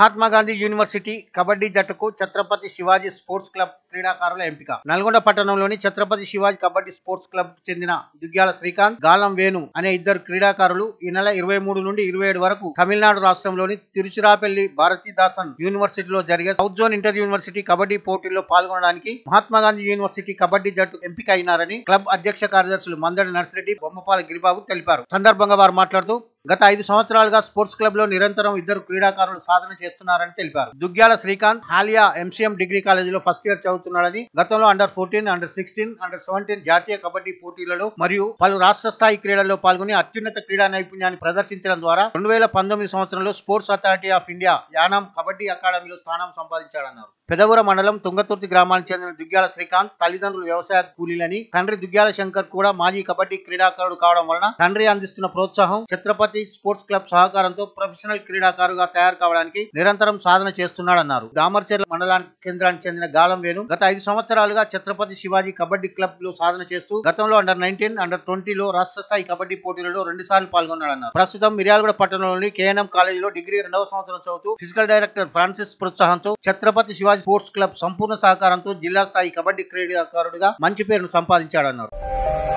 Mahatma Gandhi university kabaddi జట్టుకు Chhatrapati Shivaji sports club క్రీడాకారుల ఎంపిక నల్గొండ పట్టణంలోని ఛత్రపతి శివాజీ కబడ్డీ స్పోర్ట్స్ క్లబ్ చెందిన దుగ్గ్యాల శ్రీకాంత్ గాలం వేణు అనే ఇద్దరు క్రీడాకారులు ఈ నెల ఇరవై మూడు నుండి ఇరవై ఏడు వరకు తమిళనాడు రాష్ట్రంలోని తిరుచిరాపల్లి భారతీదాసన్ యూనివర్సిటీలో జరిగే south zone inter university kabaddi పోటీల్లో పాల్గొనడానికి మహాత్మా గాంధీ యూనివర్సిటీ కబడ్డీ జట్టు ఎంపిక అయినారని క్లబ్ అధ్యక్ష కార్యదర్శులు మందడి నర్సిరెడ్డి బొమ్మపాల గిరిబాబు తెలిపారు సందర్భంగా వారు మాట్లాడుతూ గత ఐదు సంవత్సరాలుగా స్పోర్ట్స్ క్లబ్ లో నిరంతరం ఇద్దరు క్రీడాకారులు సాధన చేస్తున్నారని తెలిపారు దుగ్గ్యాల శ్రీకాంత్ హాలియా ఎంసీఎం డిగ్రీ కాలేజీలో ఫస్ట్ ఇయర్ చదువుతున్నాడని గతంలో under fourteen under sixteen under seventeen జాతీయ కబడ్డీ పోటీలలో మరియు పలు రాష్ట్ర స్థాయి క్రీడల్లో పాల్గొని అత్యున్నత క్రీడా నైపుణ్యాన్ని ప్రదర్శించడం ద్వారా రెండు వేల పంతొమ్మిది సంవత్సరంలో sports authority of India Yanam kabaddi అకాడమీలో స్థానం సంపాదించాడన్నారు పెదవుర మండలం తుంగతుర్తి గ్రామానికి చెందిన దుగ్గ్యాల శ్రీకాంత్ తల్లిదండ్రులు వ్యవసాయ కూలీలని తండ్రి దుగ్గ్యాల శంకర్ కూడా మాజీ కబడ్డీ క్రీడాకారుడు కావడం వలన తండ్రి అందిస్తున్న ప్రోత్సాహం ఛత్రపతి స్పోర్ట్స్ క్లబ్ సహకారంతో ప్రొఫెషనల్ క్రీడాకారుగా తయారు కావడానికి నిరంతరం సాధన చేస్తున్నాడన్నారు దామర్చెర్ల మండలానికి కేంద్రానికి చెందిన గాలం వేణు గత ఐదు సంవత్సరాలుగా ఛత్రపతి శివాజీ కబడ్డీ క్లబ్ లో సాధన చేస్తూ గతంలో అండర్ నైన్టీన్ అండర్ ట్వంటీలో రాష్ట్ర స్థాయి కబడ్డీ పోటీలలో రెండు సార్లు పాల్గొన్నాడన్నారు ప్రస్తుతం మిర్యాలగూడ పట్టణంలోని కేఎన్ఎం కాలేజీలో డిగ్రీ రెండవ సంవత్సరం చదువుతూ ఫిజికల్ డైరెక్టర్ ఫ్రాన్సిస్ ప్రోత్సాహంతో ఛత్రపతి శివాజీ స్పోర్ట్స్ క్లబ్ సంపూర్ణ సహకారంతో జిల్లా స్థాయి కబడ్డీ క్రీడాకారుడిగా మంచి పేరును సంపాదించాడన్నారు